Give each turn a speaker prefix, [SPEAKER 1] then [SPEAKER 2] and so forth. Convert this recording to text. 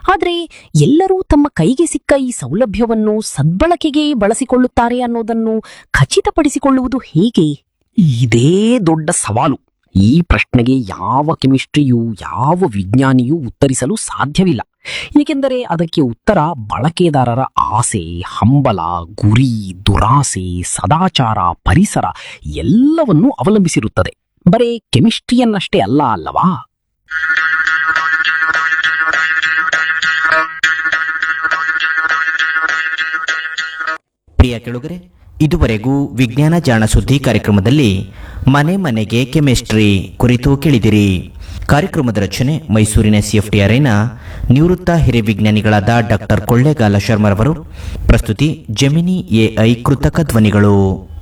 [SPEAKER 1] ಆದ್ರೆ ಎಲ್ಲರೂ ತಮ್ಮ ಕೈಗೆ ಸಿಕ್ಕ ಈ ಸೌಲಭ್ಯವನ್ನು ಸದ್ಬಳಕೆಗೆ ಬಳಸಿಕೊಳ್ಳುತ್ತಾರೆ ಅನ್ನೋದನ್ನು ಖಚಿತಪಡಿಸಿಕೊಳ್ಳುವುದು ಹೇಗೆ ಇದೇ ದೊಡ್ಡ ಸವಾಲು ಈ ಪ್ರಶ್ನೆಗೆ ಯಾವ ಕೆಮಿಸ್ಟ್ರಿಯೂ ಯಾವ ವಿಜ್ಞಾನಿಯೂ ಉತ್ತರಿಸಲು ಸಾಧ್ಯವಿಲ್ಲ ಏಕೆಂದರೆ ಅದಕ್ಕೆ ಉತ್ತರ ಬಳಕೆದಾರರ ಆಸೆ ಹಂಬಲ ಗುರಿ ದುರಾಸೆ ಸದಾಚಾರ ಪರಿಸರ ಎಲ್ಲವನ್ನೂ ಅವಲಂಬಿಸಿರುತ್ತದೆ ಬರೇ ಕೆಮಿಸ್ಟ್ರಿಯನ್ನಷ್ಟೇ ಅಲ್ಲ ಅಲ್ಲವಾ
[SPEAKER 2] ಪ್ರಿಯ ಕೆಳುಗರೆ ಇದುವರೆಗೂ ವಿಜ್ಞಾನ ಜಾಣ ಸುದ್ದಿ ಕಾರ್ಯಕ್ರಮದಲ್ಲಿ ಮನೆ ಮನೆಗೆ ಕೆಮಿಸ್ಟ್ರಿ ಕುರಿತು ಕೇಳಿದಿರಿ ಕಾರ್ಯಕ್ರಮದ ರಚನೆ ಮೈಸೂರಿನ ಸಿಎಫ್ಟಿಆರ್ಐನ ನಿವೃತ್ತ ಹಿರಿಯ ವಿಜ್ಞಾನಿಗಳಾದ ಡಾಕ್ಟರ್ ಕೊಳ್ಳೇಗಾಲ ಶರ್ಮರವರು ಪ್ರಸ್ತುತಿ ಜೆಮಿನಿ ಎಐ ಕೃತಕ ಧ್ವನಿಗಳು